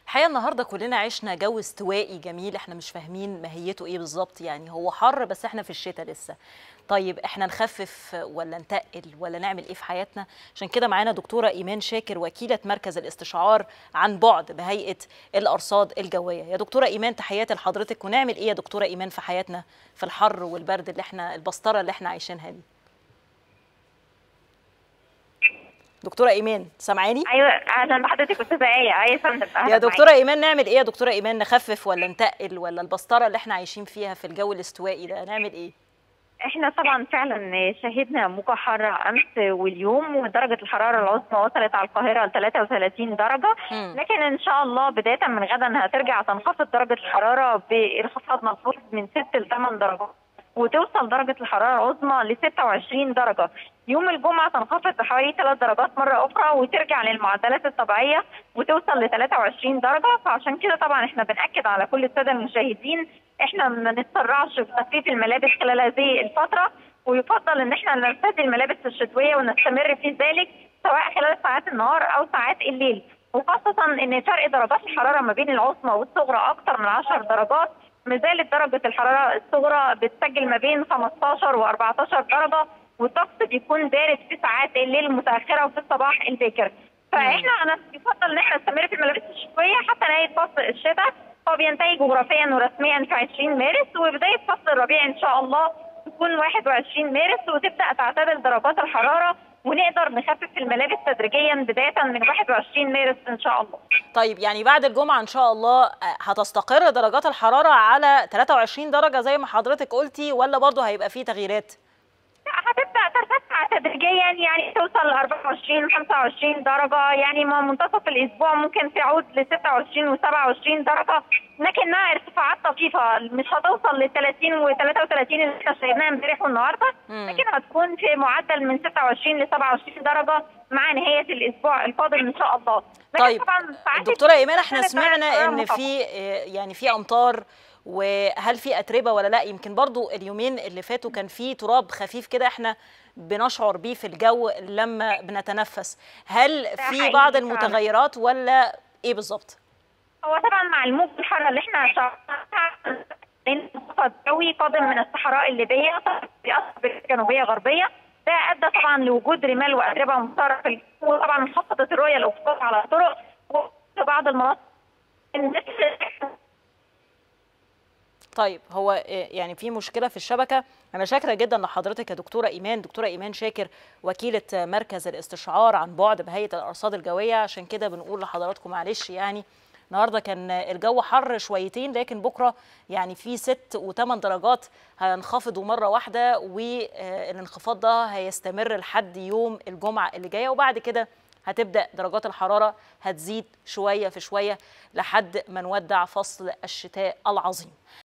الحقيقه النهارده كلنا عشنا جو استوائي جميل احنا مش فاهمين ماهيته ايه بالظبط يعني هو حر بس احنا في الشتاء لسه طيب احنا نخفف ولا نتقل ولا نعمل ايه في حياتنا عشان كده معانا دكتوره ايمان شاكر وكيله مركز الاستشعار عن بعد بهيئه الارصاد الجويه يا دكتوره ايمان تحياتي لحضرتك ونعمل ايه يا دكتوره ايمان في حياتنا في الحر والبرد اللي احنا البسطره اللي احنا عايشينها دي دكتوره ايمان سامعاني ايوه اهلا بحضرتك استاذه ايه ايه فندم أهلاً يا دكتوره ايمان نعمل ايه يا دكتوره ايمان نخفف ولا نتقل ولا البسطره اللي احنا عايشين فيها في الجو الاستوائي ده نعمل ايه احنا طبعا فعلا شهدنا موجة حارة امس واليوم ودرجة الحرارة العظمى وصلت على القاهرة ل 33 درجة مم. لكن ان شاء الله بداية من غدا هترجع تنخفض درجة الحرارة بانخفاض ملحوظ من 6 ل 8 درجات وتوصل درجة الحرارة العظمى ل 26 درجة يوم الجمعة تنخفض بحوالي 3 درجات مرة أخرى وترجع للمعدلات الطبيعية وتوصل ل 23 درجة فعشان كده طبعا احنا بنأكد على كل السادة المشاهدين احنا ما نتسرعش في تخفيف الملابس خلال هذه الفترة ويفضل ان احنا نرتدي الملابس الشتوية ونستمر في ذلك سواء خلال ساعات النهار أو ساعات الليل وخاصة ان فرق درجات الحرارة ما بين العظمى والصغرى أكثر من 10 درجات ما زالت درجة الحرارة الصغرى بتسجل ما بين 15 و 14 درجة والطقس بيكون بارد في ساعات الليل المتأخرة وفي الصباح الباكر فاحنا انا يفضل ان احنا نستمر في الملابس الشتوية حتى نهاية فصل الشتاء هو بينتهي جغرافيا ورسميا في 20 مارس وبداية فصل الربيع ان شاء الله تكون 21 مارس وتبدأ تعتدل درجات الحرارة ونقدر نخفف الملابس تدريجيا بداية من 21 مارس ان شاء الله طيب يعني بعد الجمعه ان شاء الله آه، هتستقر درجات الحراره على 23 درجه زي ما حضرتك قلتي ولا برضه هيبقى فيه تغييرات هتبدا ترتفع تدريجيا يعني توصل ل 24 25 درجه يعني ما منتصف الاسبوع ممكن تعود ل 26 و 27 درجه لكنها ارتفاعات طفيفه مش هتوصل ل 30 و 33 اللي احنا شايفينها امبارح والنهارده مم. لكن هتكون في معدل من 26 ل 27 درجه مع نهايه الاسبوع القادم ان شاء الله لكن طيب طبعا ساعات دكتوره ايمان احنا كانت درجة سمعنا الحرارة ان منخفضة. في آه، يعني في امطار وهل في اتربه ولا لا يمكن برضو اليومين اللي فاتوا كان في تراب خفيف كده احنا بنشعر بيه في الجو لما بنتنفس هل في حقيقي بعض فعلا. المتغيرات ولا ايه بالظبط هو طبعا مع الموج الحاره اللي احنا شعرناها انخفاض جوي قادم من الصحراء الليبيه بيأثر بالجنوبيه غربيه ده ادى طبعا لوجود رمال واتربه ممطره في الجو وطبعا انخفضت الرؤيه الافقيه على الطرق وفي بعض المناطق الناس طيب هو آه، يعني في مشكله في الشبكه انا شاكره جدا لحضرتك يا دكتوره ايمان دكتوره ايمان شاكر وكيله آه، مركز الاستشعار عن بعد بهيئه الارصاد الجويه عشان كده بنقول لحضراتكم معلش يعني النهارده كان آه، الجو حر شويتين لكن بكره يعني في ست وثمان درجات هينخفضوا مره واحده والانخفاض ده هيستمر لحد يوم الجمعه اللي جايه وبعد كده هتبدا درجات الحراره هتزيد شويه في شويه لحد ما نودع فصل الشتاء العظيم